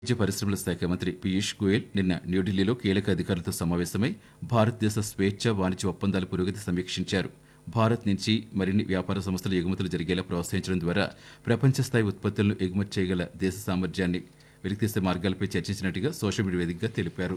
వాణిజ్య పరిశ్రమల శాఖ మంత్రి పీయూష్ గోయల్ నిన్న న్యూఢిల్లీలో కీలక అధికారులతో సమావేశమై భారతదేశ స్వేచ్ఛ వాణిజ్య ఒప్పందాల పురోగతి సమీక్షించారు భారత్ నుంచి మరిన్ని వ్యాపార సంస్థలు ఎగుమతులు జరిగేలా ప్రోత్సహించడం ద్వారా ప్రపంచ స్థాయి ఉత్పత్తులను ఎగుమతి చేయగల దేశ సామర్థ్యాన్ని వెలికితీసే మార్గాలపై చర్చించినట్టుగా సోషల్ మీడియా వేదికగా తెలిపారు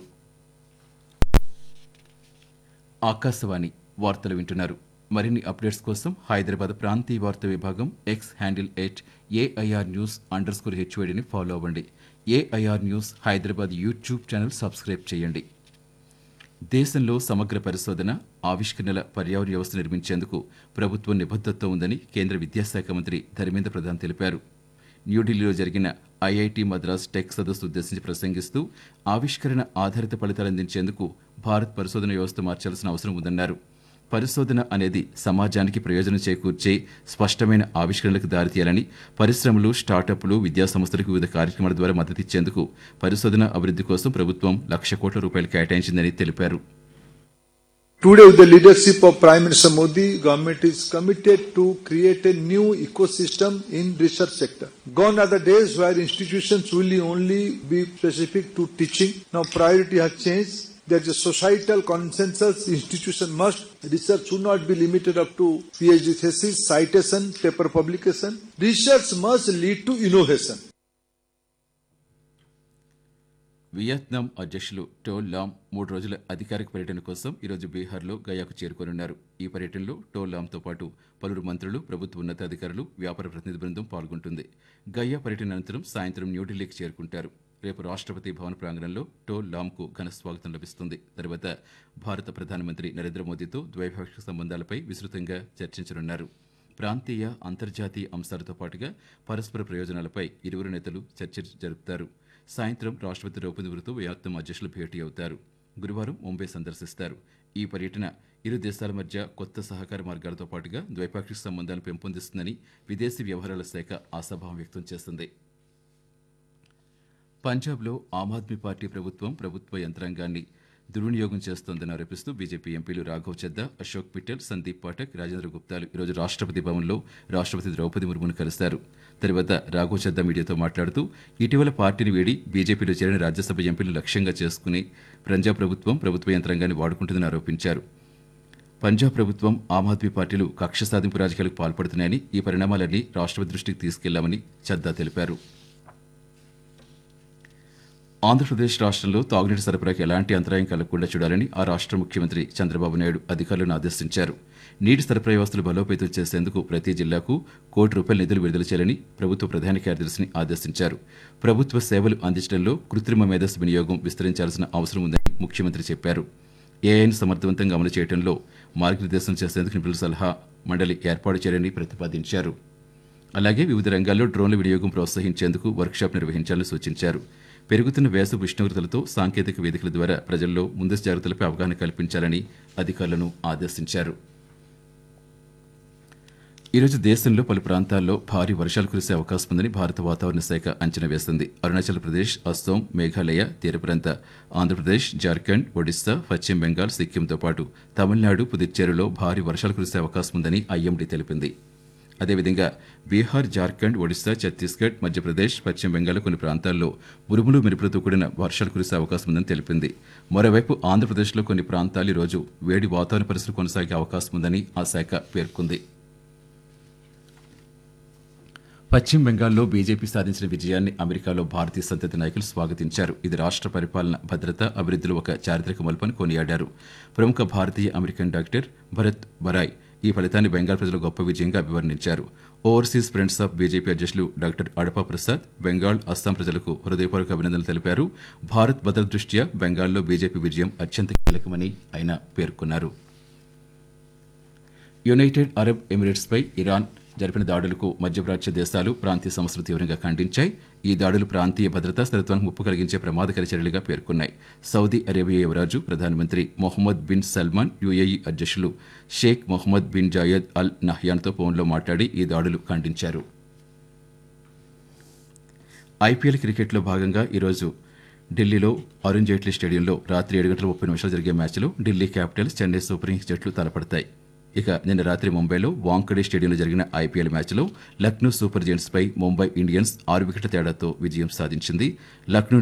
ఆకాశవాణి వార్తలు వింటున్నారు మరిన్ని అప్డేట్స్ కోసం హైదరాబాద్ ప్రాంతీయ వార్తా విభాగం X handle at AIR news underscore హెచ్ఓడిని ఫాలో అవ్వండి AIR news Hyderabad YouTube channel subscribe చేయండి దేశంలో సమగ్ర పరిశోధన ఆవిష్కరణల పర్యావరణ వ్యవస్థ నిర్మించేందుకు ప్రభుత్వం నిబద్ధతతో ఉందని కేంద్ర విద్యాశాఖ మంత్రి ధర్మేంద్ర ప్రధాన్ తెలిపారు న్యూఢిల్లీలో జరిగిన ఐఐటి మద్రాస్ టెక్ సదస్సు ఉద్దేశించి ప్రసంగిస్తూ ఆవిష్కరణ ఆధారిత ఫలితాలు అందించేందుకు భారత్ పరిశోధన వ్యవస్థ మార్చాల్సిన అవసరం ఉందన్నారు పరిశోధన అనేది సమాజానికి ప్రయోజనం చేకూర్చే స్పష్టమైన ఆవిష్కరణలకు దారితీయాలని పరిశ్రమలు స్టార్టప్లు విద్యా సంస్థలకు వివిధ కార్యక్రమాల ద్వారా మద్దతిచ్చేందుకు పరిశోధన అభివృద్ధి కోసం ప్రభుత్వం లక్ష కోట్ల రూపాయలు కేటాయించిందని తెలిపారు Today, with the leadership of Prime Minister Modi, government is committed to create a new ecosystem in research sector. Gone are the days where institutions will only be specific to teaching. Now priority has changed. There's a societal consensus. Institution must research should not be limited up to PhD thesis, citation, paper publication. Research must lead to innovation. Vietnam అధ్యక్షులు To Lam మూడు రోజుల అధికారిక పర్యటన కోసం ఈరోజు బీహార్లో గయాకు చేరుకోనున్నారు ఈ పర్యటనలో టోల్ లామ్తో పాటు పలువురు మంత్రులు ప్రభుత్వ ఉన్నతాధికారులు వ్యాపార ప్రతినిధి బృందం పాల్గొంటుంది గయా పర్యటన అనంతరం సాయంత్రం న్యూఢిల్లీకి చేరుకుంటారు రేపు రాష్ట్రపతి భవన్ ప్రాంగణంలో టోల్ లామ్కు ఘన స్వాగతం లభిస్తుంది తర్వాత భారత ప్రధానమంత్రి నరేంద్ర మోదీతో ద్వైపాక్షిక సంబంధాలపై విస్తృతంగా చర్చించనున్నారు ప్రాంతీయ అంతర్జాతీయ అంశాలతో పాటుగా పరస్పర ప్రయోజనాలపై ఇరువురు నేతలు చర్చలు జరుపుతారు సాయంత్రం రాష్ట్రపతి ద్రౌపది ముర్ముతో వియత్నాం అధ్యక్షులు భేటీ అవుతారు గురువారం ముంబై సందర్శిస్తారు ఈ పర్యటన ఇరు దేశాల మధ్య కొత్త సహకార మార్గాలతో పాటుగా ద్వైపాక్షిక సంబంధాలు పెంపొందిస్తుందని విదేశీ వ్యవహారాల శాఖ ఆశాభావం వ్యక్తం చేస్తుంది పంజాబ్లో ఆమ్ ఆద్మీ పార్టీ ప్రభుత్వం ప్రభుత్వ యంత్రాంగాన్ని దుర్వినియోగం చేస్తోందని ఆరోపిస్తూ బీజేపీ ఎంపీలు రాఘవ్ చద్దా అశోక్ పిట్టల్ సందీప్ పాఠక్ రాజేంద్ర గుప్తాలు ఈరోజు రాష్ట్రపతి భవన్లో రాష్ట్రపతి ద్రౌపది ముర్మును కలిశారు తర్వాత రాఘవ్ చద్దా మీడియాతో మాట్లాడుతూ ఇటీవల పార్టీని వీడి బీజేపీలో చేరిన రాజ్యసభ ఎంపీలు లక్ష్యంగా చేసుకుని పంజాబ్ ప్రభుత్వం ప్రభుత్వ యంత్రాంగాన్ని వాడుకుంటుందని ఆరోపించారు పంజాబ్ ప్రభుత్వం ఆమ్ ఆద్మీ పార్టీలు కక్ష సాధింపు రాజకీయాలకు పాల్పడుతున్నాయని ఈ పరిణామాలన్నీ రాష్ట్రపతి దృష్టికి తీసుకెళ్లామని చద్దా తెలిపారు ఆంధ్రప్రదేశ్ రాష్ట్రంలో తాగునీటి సరఫరాకి ఎలాంటి అంతరాయం కలగకుండా చూడాలని ఆ రాష్ట్ర ముఖ్యమంత్రి చంద్రబాబు నాయుడు అధికారులను ఆదేశించారు నీటి సరఫరా వ్యవస్థలు బలోపేతం చేసేందుకు ప్రతి జిల్లాకు కోటి రూపాయల నిధులు విడుదల చేయాలని ప్రభుత్వ ప్రధాన కార్యదర్శిని ఆదేశించారు ప్రభుత్వ సేవలు అందించడంలో కృత్రిమ మేధస్సు వినియోగం విస్తరించాల్సిన అవసరం ఉందని ముఖ్యమంత్రి చెప్పారు ఏఐను సమర్థవంతంగా అమలు చేయడంలో మార్గనిర్దేశం చేసేందుకు నిపుణుల సలహా మండలి ఏర్పాటు చేయాలని ప్రతిపాదించారు అలాగే వివిధ రంగాల్లో డ్రోన్ల వినియోగం ప్రోత్సహించేందుకు వర్క్షాప్ నిర్వహించాలని సూచించారు పెరుగుతున్న వేసవి ఉష్ణోగ్రతలతో సాంకేతిక వేదికల ద్వారా ప్రజల్లో ముందస్తు జాగ్రత్తలపై అవగాహన కల్పించాలని అధికారులను ఆదేశించారు ఈరోజు దేశంలో పలు ప్రాంతాల్లో భారీ వర్షాలు కురిసే అవకాశం ఉందని భారత వాతావరణ శాఖ అంచనా వేసింది అరుణాచల్ ప్రదేశ్ అస్సోం మేఘాలయ తీర ప్రాంత ఆంధ్రప్రదేశ్ జార్ఖండ్ ఒడిశా పశ్చిమ బెంగాల్ సిక్కింతో పాటు తమిళనాడు పుదుచ్చేరిలో భారీ వర్షాలు కురిసే అవకాశం ఉందని ఐఎండీ తెలిపింది అదేవిధంగా బీహార్ జార్ఖండ్ ఒడిశా ఛత్తీస్గఢ్ మధ్యప్రదేశ్ పశ్చిమ బెంగాల్ కొన్ని ప్రాంతాల్లో ఉరుములు మెరుపులతో కూడిన వర్షాలు కురిసే అవకాశం ఉందని తెలిపింది మరోవైపు ఆంధ్రప్రదేశ్లో కొన్ని ప్రాంతాలు ఈ రోజు వేడి వాతావరణ పరిస్థితులు కొనసాగే అవకాశం ఉందని ఆ శాఖ పేర్కొంది పశ్చిమ బెంగాల్లో బీజేపీ సాధించిన విజయాన్ని అమెరికాలో భారతీయ సంతతి నాయకులు స్వాగతించారు ఇది రాష్ట్ర పరిపాలన భద్రత అభివృద్ధిలో ఒక చారిత్రక మలుపని కొనియాడారు ప్రముఖ భారతీయ అమెరికన్ డాక్టర్ భరత్ బరాయ్ ఈ ఫలితాన్ని బెంగాల్ ప్రజలు గొప్ప విజయంగా అభివర్ణించారు ఓవర్సీస్ ఫ్రెండ్స్ ఆఫ్ బీజేపీ అధ్యక్షులు డాక్టర్ అడపా ప్రసాద్ బెంగాల్ అస్సాం ప్రజలకు హృదయపూర్వక అభినందనలు తెలిపారు భారత్ భద్రత దృష్ట్యా బెంగాల్లో బీజేపీ విజయం అత్యంత కీలకమని ఆయన పేర్కొన్నారు యునైటెడ్ అరబ్ ఎమిరేట్స్పై ఇరాన్ జరిపిన దాడులకు మధ్యప్రాచ్య దేశాలు ప్రాంతీయ సంస్థలు తీవ్రంగా ఖండించాయి ఈ దాడులు ప్రాంతీయ భద్రతా స్థిరత్వానికి ముప్పు కలిగించే ప్రమాదకర చర్యలుగా పేర్కొన్నాయి సౌదీ అరేబియా యువరాజు ప్రధానమంత్రి మొహమ్మద్ బిన్ సల్మాన్ యుఏఈ అధ్యక్షులు Sheikh Mohammed bin Zayed Al నహ్యాన్తో ఫోన్లో మాట్లాడి ఈ దాడులు ఖండించారు ఐపీఎల్ క్రికెట్లో భాగంగా ఈరోజు ఢిల్లీలో అరుణ్ జైట్లీ స్టేడియంలో రాత్రి ఏడు గంటల ముప్పై నిమిషాలు జరిగే మ్యాచ్లో Delhi Capitals Chennai Super Kings జట్లు తలపడతాయి ఇక నిన్న రాత్రి ముంబైలో వాంకడే స్టేడియంలో జరిగిన ఐపీఎల్ మ్యాచ్లో లక్నో సూపర్ జెయింట్స్ పై ముంబై ఇండియన్స్ ఆరు వికెట్ల తేడాతో విజయం సాధించింది లక్నో